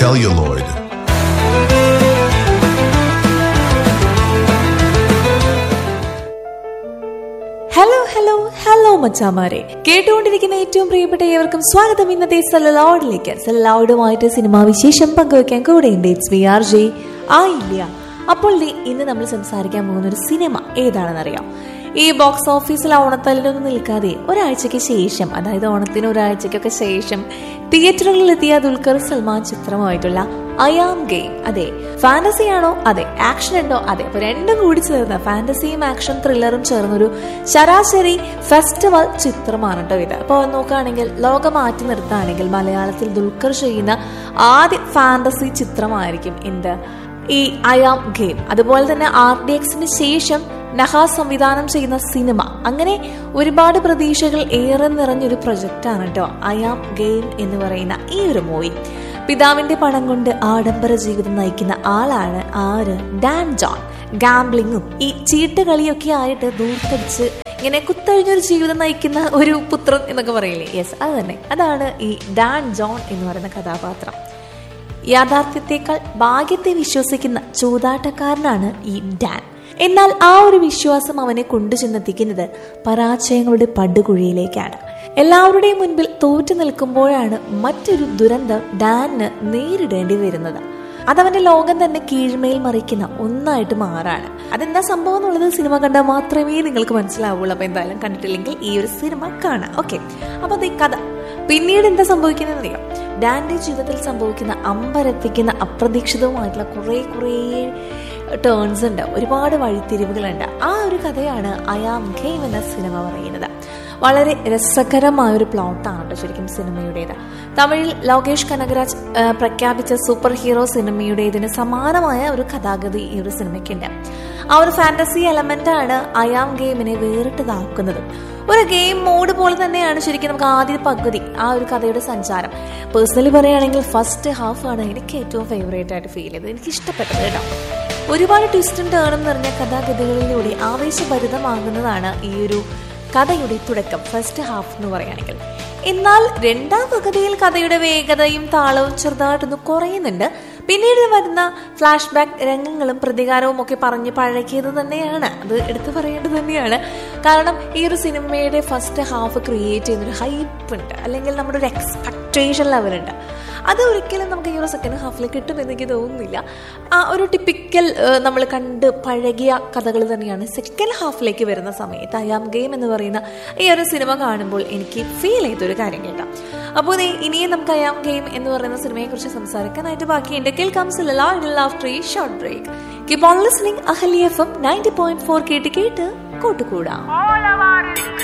celluloid. Hello hello hello മച്ചാമാരെ കേട്ടുകൊണ്ടിരിക്കുന്ന ഏറ്റവും പ്രിയപ്പെട്ട ഏവർക്കും സ്വാഗതം ഇന്നത്തെ സെലലോഡിലേക്ക് സെലലോഡുമായിട്ട് സിനിമാ വിശേഷം പങ്കുവയ്ക്കാൻ കൂടെയുണ്ട് ഇറ്റ്സ് വി ആർ ജെ ആ ഇല്ല അപ്പോൾ ദേ ഇന്ന് നമ്മൾ സംസാരിക്കാൻ പോകുന്ന ഒരു സിനിമ ഏതാണെന്നറിയാം ഈ ബോക്സ് ഓഫീസിൽ ഓണത്തലിനൊന്നും നിൽക്കാതെ ഒരാഴ്ചയ്ക്ക് ശേഷം അതായത് ഓണത്തിന് ഒരാഴ്ചയ്ക്കൊക്കെ ശേഷം തിയേറ്ററുകളിലെത്തിയ ദുൽഖർ സൽമാൻ ചിത്രമായിട്ടുള്ള അയാം ഗെയിം അതെ ഫാന്റസി ആണോ അതെ ആക്ഷൻ ഉണ്ടോ അതെ അപ്പൊ രണ്ടും കൂടി ചേർന്ന ഫാന്റസിയും ആക്ഷൻ ത്രില്ലറും ചേർന്നൊരു ശരാശരി ഫെസ്റ്റിവൽ ചിത്രമാണ് കേട്ടോ ഇത് അപ്പോൾ നോക്കുകയാണെങ്കിൽ ലോകം മാറ്റി നിർത്തുകയാണെങ്കിൽ മലയാളത്തിൽ ദുൽഖർ ചെയ്യുന്ന ആദ്യ ഫാന്റസി ചിത്രമായിരിക്കും എന്ത് ഈ അയാം ഗെയിം അതുപോലെ തന്നെ ആർ ഡി എക്സിന് ശേഷം നഹാസ് സംവിധാനം ചെയ്യുന്ന സിനിമ അങ്ങനെ ഒരുപാട് പ്രതീക്ഷകൾ ഏറെ നിറഞ്ഞൊരു പ്രൊജക്റ്റാണ് കേട്ടോ അയാം ഗെയിം എന്ന് പറയുന്ന ഈ ഒരു മൂവി പിതാവിന്റെ പണം കൊണ്ട് ആഡംബര ജീവിതം നയിക്കുന്ന ആളാണ് ആര് ഡാൻ ജോൺ ഗാംബ്ലിങ്ങും ഈ ചീട്ടുകളിയൊക്കെ ആയിട്ട് ദൂർത്തടിച്ച് ഇങ്ങനെ കുത്തഴിഞ്ഞൊരു ജീവിതം നയിക്കുന്ന ഒരു പുത്രൻ എന്നൊക്കെ പറയില്ലേ യെസ് അത് തന്നെ അതാണ് ഈ ഡാൻ ജോൺ എന്ന് പറയുന്ന കഥാപാത്രം യാഥാർത്ഥ്യത്തെക്കാൾ ഭാഗ്യത്തെ വിശ്വസിക്കുന്ന ചൂതാട്ടക്കാരനാണ് ഈ ഡാൻ എന്നാൽ ആ ഒരു വിശ്വാസം അവനെ കൊണ്ടു ചെന്നെത്തിക്കുന്നത് പരാജയങ്ങളുടെ പടുകുഴിയിലേക്കാണ് എല്ലാവരുടെയും മുൻപിൽ തോറ്റു നിൽക്കുമ്പോഴാണ് മറ്റൊരു ദുരന്തം ഡാനിന് നേരിടേണ്ടി വരുന്നത് അതവന്റെ ലോകം തന്നെ കീഴ്മേൽ മറിക്കുന്ന ഒന്നായിട്ട് മാറാണ് അതെന്താ സംഭവം എന്നുള്ളത് സിനിമ കണ്ടാൽ മാത്രമേ നിങ്ങൾക്ക് മനസ്സിലാവുള്ളൂ അപ്പൊ എന്തായാലും കണ്ടിട്ടില്ലെങ്കിൽ ഈ ഒരു സിനിമ കാണാം ഓക്കെ അപ്പൊ അത് കഥ പിന്നീട് എന്താ സംഭവിക്കുന്നത് അറിയാം ഡാന്റെ ജീവിതത്തിൽ സംഭവിക്കുന്ന അമ്പരപ്പിക്കുന്ന അപ്രതീക്ഷിതവുമായിട്ടുള്ള കുറെ കുറേ ടേൺസ് ഉണ്ട് ഒരുപാട് വഴിത്തിരിവുകളുണ്ട് ആ ഒരു കഥയാണ് അയാം ഗെയിം എന്ന സിനിമ പറയുന്നത് വളരെ രസകരമായ ഒരു പ്ലോട്ടാണ് കേട്ടോ ശരിക്കും സിനിമയുടേത് തമിഴിൽ ലോകേഷ് കനകരാജ് ആ, പ്രഖ്യാപിച്ച സൂപ്പർ ഹീറോ സിനിമയുടേതിന് സമാനമായ ഒരു കഥാഗതി ഈ ഒരു സിനിമയ്ക്കുണ്ട് ആ ഒരു ഫാന്റസി എലമെന്റ് ആണ് അയാം ഗെയിമിനെ വേറിട്ടതാക്കുന്നത് ഒരു ഗെയിം മോഡ് പോലെ തന്നെയാണ് ശരിക്കും നമുക്ക് ആദ്യ പകുതി ആ ഒരു കഥയുടെ സഞ്ചാരം പേഴ്സണലി പറയുകയാണെങ്കിൽ ഫസ്റ്റ് ഹാഫ് ആണ് എനിക്ക് ഏറ്റവും ഫേവറേറ്റ് ആയിട്ട് ഫീൽ ചെയ്തത് എനിക്ക് ഇഷ്ടപ്പെട്ടത് കേട്ടോ ഒരുപാട് ട്വിസ്റ്റും ടേണും നിറഞ്ഞ കഥാഗതികളിലൂടെ ആവേശഭരിതമാകുന്നതാണ് ഈ ഒരു കഥയുടെ തുടക്കം ഫസ്റ്റ് ഹാഫ് എന്ന് പറയുകയാണെങ്കിൽ എന്നാൽ രണ്ടാം പകുതിയിൽ കഥയുടെ വേഗതയും താളവും ചെറുതായിട്ടൊന്ന് കുറയുന്നുണ്ട് പിന്നീട് വരുന്ന ഫ്ലാഷ് ബാക്ക് രംഗങ്ങളും പ്രതികാരവും ഒക്കെ പറഞ്ഞ് പഴകിയത് തന്നെയാണ് അത് എടുത്തു പറയേണ്ടത് തന്നെയാണ് കാരണം ഈ ഒരു സിനിമയുടെ ഫസ്റ്റ് ഹാഫ് ക്രിയേറ്റ് ചെയ്യുന്നൊരു ഹൈപ്പ് ഉണ്ട് അല്ലെങ്കിൽ നമ്മുടെ ഒരു എക്സ്പെക്ടേഷൻ ലെവലുണ്ട് അത് ഒരിക്കലും നമുക്ക് ഈ ഒരു സെക്കൻഡ് ഹാഫിൽ കിട്ടുമെന്ന് എനിക്ക് തോന്നുന്നില്ല ആ ഒരു ടിപ്പിക്കൽ നമ്മൾ കണ്ട് പഴകിയ കഥകൾ തന്നെയാണ് സെക്കൻഡ് ഹാഫിലേക്ക് വരുന്ന സമയത്ത് അയാം ഗെയിം എന്ന് പറയുന്ന ഈ ഒരു സിനിമ കാണുമ്പോൾ എനിക്ക് ഫീൽ ചെയ്തൊരു കാര്യം കേട്ടോ അപ്പോൾ ദേ ഇനിയും നമുക്ക് അയാം ഗെയിം എന്ന് പറയുന്ന സിനിമയെ കുറിച്ച് സംസാരിക്കാനായിട്ട് ബാക്കിയുണ്ട് കേൾക്കാംസ് ആഫ്റ്റർ ഈ short break keep on listening Ahali F M ninety point four കേട്ട് കേട്ട് കൂട്ടുകൂടാം All I